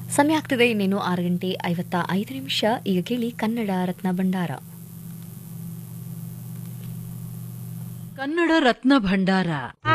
ಸಮಯ ಆಗ್ತಿದೆ ಇನ್ನೇನು ಆರು ಗಂಟೆ ಐವತ್ತ ಐದು ನಿಮಿಷ ಈಗ ಕೇಳಿ ಕನ್ನಡ ರತ್ನ ಭಂಡಾರ ಕನ್ನಡ ರತ್ನ ಭಂಡಾರ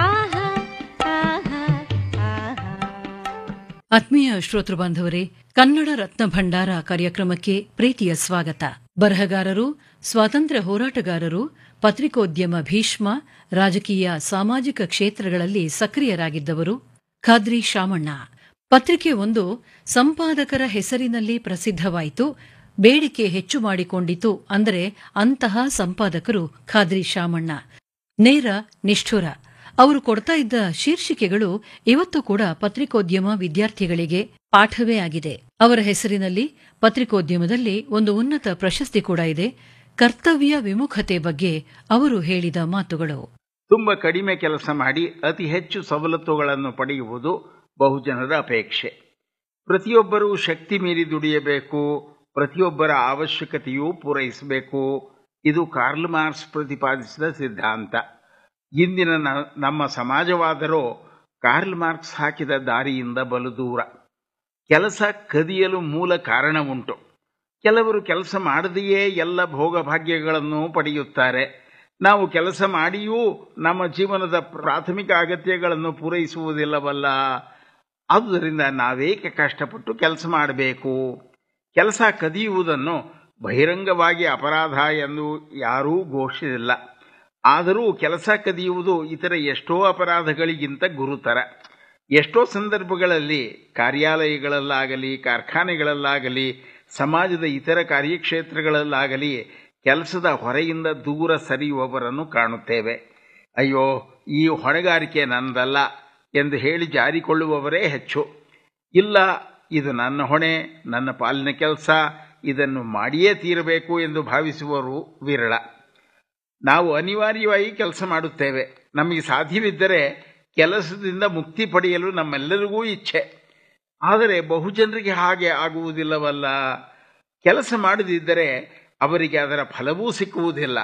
ಆತ್ಮೀಯ ಶ್ರೋತೃ ಬಾಂಧವರೇ ಕನ್ನಡ ರತ್ನ ಭಂಡಾರ ಕಾರ್ಯಕ್ರಮಕ್ಕೆ ಪ್ರೀತಿಯ ಸ್ವಾಗತ ಬರಹಗಾರರು ಸ್ವಾತಂತ್ರ್ಯ ಹೋರಾಟಗಾರರು ಪತ್ರಿಕೋದ್ಯಮ ಭೀಷ್ಮ ರಾಜಕೀಯ ಸಾಮಾಜಿಕ ಕ್ಷೇತ್ರಗಳಲ್ಲಿ ಸಕ್ರಿಯರಾಗಿದ್ದವರು ಖಾದ್ರಿ ಶಾಮಣ್ಣ ಪತ್ರಿಕೆ ಒಂದು ಸಂಪಾದಕರ ಹೆಸರಿನಲ್ಲಿ ಪ್ರಸಿದ್ಧವಾಯಿತು ಬೇಡಿಕೆ ಹೆಚ್ಚು ಮಾಡಿಕೊಂಡಿತು ಅಂದರೆ ಅಂತಹ ಸಂಪಾದಕರು ಖಾದ್ರಿ ಶಾಮಣ್ಣ ನೇರ ನಿಷ್ಠುರ ಅವರು ಕೊಡ್ತಾ ಇದ್ದ ಶೀರ್ಷಿಕೆಗಳು ಇವತ್ತು ಕೂಡ ಪತ್ರಿಕೋದ್ಯಮ ವಿದ್ಯಾರ್ಥಿಗಳಿಗೆ ಪಾಠವೇ ಆಗಿದೆ ಅವರ ಹೆಸರಿನಲ್ಲಿ ಪತ್ರಿಕೋದ್ಯಮದಲ್ಲಿ ಒಂದು ಉನ್ನತ ಪ್ರಶಸ್ತಿ ಕೂಡ ಇದೆ ಕರ್ತವ್ಯ ವಿಮುಖತೆ ಬಗ್ಗೆ ಅವರು ಹೇಳಿದ ಮಾತುಗಳು ತುಂಬ ಕಡಿಮೆ ಕೆಲಸ ಮಾಡಿ ಅತಿ ಹೆಚ್ಚು ಸವಲತ್ತುಗಳನ್ನು ಪಡೆಯುವುದು ಬಹುಜನರ ಅಪೇಕ್ಷೆ ಪ್ರತಿಯೊಬ್ಬರೂ ಶಕ್ತಿ ಮೀರಿ ದುಡಿಯಬೇಕು ಪ್ರತಿಯೊಬ್ಬರ ಅವಶ್ಯಕತೆಯೂ ಪೂರೈಸಬೇಕು ಇದು ಕಾರ್ಲ್ ಮಾರ್ಕ್ಸ್ ಪ್ರತಿಪಾದಿಸಿದ ಸಿದ್ಧಾಂತ ಇಂದಿನ ನ- ನಮ್ಮ ಸಮಾಜವಾದರೂ ಕಾರ್ಲ್ ಮಾರ್ಕ್ಸ್ ಹಾಕಿದ ದಾರಿಯಿಂದ ಬಲು ದೂರ ಕೆಲಸ ಕದಿಯಲು ಮೂಲ ಕಾರಣ ಉಂಟು ಕೆಲವರು ಕೆಲಸ ಮಾಡದೆಯೇ ಎಲ್ಲ ಭೋಗಭಾಗ್ಯಗಳನ್ನು ಪಡೆಯುತ್ತಾರೆ ನಾವು ಕೆಲಸ ಮಾಡಿಯೂ ನಮ್ಮ ಜೀವನದ ಪ್ರಾಥಮಿಕ ಅಗತ್ಯಗಳನ್ನು ಪೂರೈಸುವುದಿಲ್ಲವಲ್ಲ ಆದುದರಿಂದ ನಾವೇಕೆ ಕಷ್ಟಪಟ್ಟು ಕೆಲಸ ಮಾಡಬೇಕು ಕೆಲಸ ಕದಿಯುವುದನ್ನು ಬಹಿರಂಗವಾಗಿ ಅಪರಾಧ ಎಂದು ಯಾರೂ ಘೋಷಿಸಿಲ್ಲ ಆದರೂ ಕೆಲಸ ಕದಿಯುವುದು ಇತರ ಎಷ್ಟೋ ಅಪರಾಧಗಳಿಗಿಂತ ಗುರುತರ ಎಷ್ಟೋ ಸಂದರ್ಭಗಳಲ್ಲಿ ಕಾರ್ಯಾಲಯಗಳಲ್ಲಾಗಲಿ ಕಾರ್ಖಾನೆಗಳಲ್ಲಾಗಲಿ ಸಮಾಜದ ಇತರ ಕಾರ್ಯಕ್ಷೇತ್ರಗಳಲ್ಲಾಗಲಿ ಕೆಲಸದ ಹೊರೆಯಿಂದ ದೂರ ಸರಿಯುವವರನ್ನು ಕಾಣುತ್ತೇವೆ ಅಯ್ಯೋ ಈ ಹೊಣೆಗಾರಿಕೆ ನನ್ನದಲ್ಲ ಎಂದು ಹೇಳಿ ಜಾರಿಕೊಳ್ಳುವವರೇ ಹೆಚ್ಚು ಇಲ್ಲ ಇದು ನನ್ನ ಹೊಣೆ ನನ್ನ ಪಾಲಿನ ಕೆಲಸ ಇದನ್ನು ಮಾಡಿಯೇ ತೀರಬೇಕು ಎಂದು ಭಾವಿಸುವವರು ವಿರಳ ನಾವು ಅನಿವಾರ್ಯವಾಗಿ ಕೆಲಸ ಮಾಡುತ್ತೇವೆ ನಮಗೆ ಸಾಧ್ಯವಿದ್ದರೆ ಕೆಲಸದಿಂದ ಮುಕ್ತಿ ಪಡೆಯಲು ನಮ್ಮೆಲ್ಲರಿಗೂ ಇಚ್ಛೆ ಆದರೆ ಬಹುಜನರಿಗೆ ಹಾಗೆ ಆಗುವುದಿಲ್ಲವಲ್ಲ ಕೆಲಸ ಮಾಡದಿದ್ದರೆ ಅವರಿಗೆ ಅದರ ಫಲವೂ ಸಿಕ್ಕುವುದಿಲ್ಲ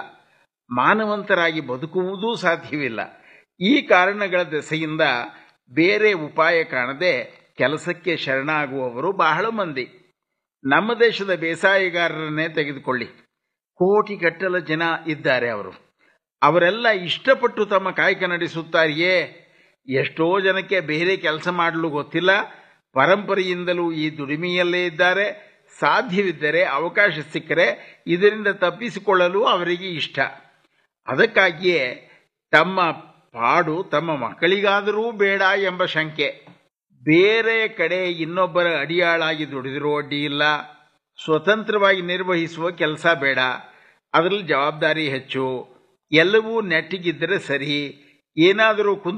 ಮಾನವಂತರಾಗಿ ಬದುಕುವುದೂ ಸಾಧ್ಯವಿಲ್ಲ ಈ ಕಾರಣಗಳ ದೆಸೆಯಿಂದ ಬೇರೆ ಉಪಾಯ ಕಾಣದೆ ಕೆಲಸಕ್ಕೆ ಶರಣಾಗುವವರು ಬಹಳ ಮಂದಿ ನಮ್ಮ ದೇಶದ ಬೇಸಾಯಗಾರರನ್ನೇ ತೆಗೆದುಕೊಳ್ಳಿ ಕೋಟಿಗಟ್ಟಲ ಜನ ಇದ್ದಾರೆ ಅವರು ಅವರೆಲ್ಲ ಇಷ್ಟಪಟ್ಟು ತಮ್ಮ ಕಾಯಕ ನಡೆಸುತ್ತಾರೆಯೇ ಎಷ್ಟೋ ಜನಕ್ಕೆ ಬೇರೆ ಕೆಲಸ ಮಾಡಲು ಗೊತ್ತಿಲ್ಲ ಪರಂಪರೆಯಿಂದಲೂ ಈ ದುಡಿಮೆಯಲ್ಲೇ ಇದ್ದಾರೆ ಸಾಧ್ಯವಿದ್ದರೆ ಅವಕಾಶ ಸಿಕ್ಕರೆ ಇದರಿಂದ ತಪ್ಪಿಸಿಕೊಳ್ಳಲು ಅವರಿಗೆ ಇಷ್ಟ ಅದಕ್ಕಾಗಿಯೇ ತಮ್ಮ ಪಾಡು ತಮ್ಮ ಮಕ್ಕಳಿಗಾದರೂ ಬೇಡ ಎಂಬ ಶಂಕೆ ಬೇರೆ ಕಡೆ ಇನ್ನೊಬ್ಬರ ಅಡಿಯಾಳಾಗಿ ದುಡಿದಿರೋ ಅಡ್ಡಿ ಇಲ್ಲ ಸ್ವತಂತ್ರವಾಗಿ ನಿರ್ವಹಿಸುವ ಕೆಲಸ ಬೇಡ ಅದರಲ್ಲಿ ಜವಾಬ್ದಾರಿ ಹೆಚ್ಚು ಎಲ್ಲವೂ ನೆಟ್ಟಿಗಿದ್ದರೆ ಸರಿ ಏನಾದರೂ ಕುಂದು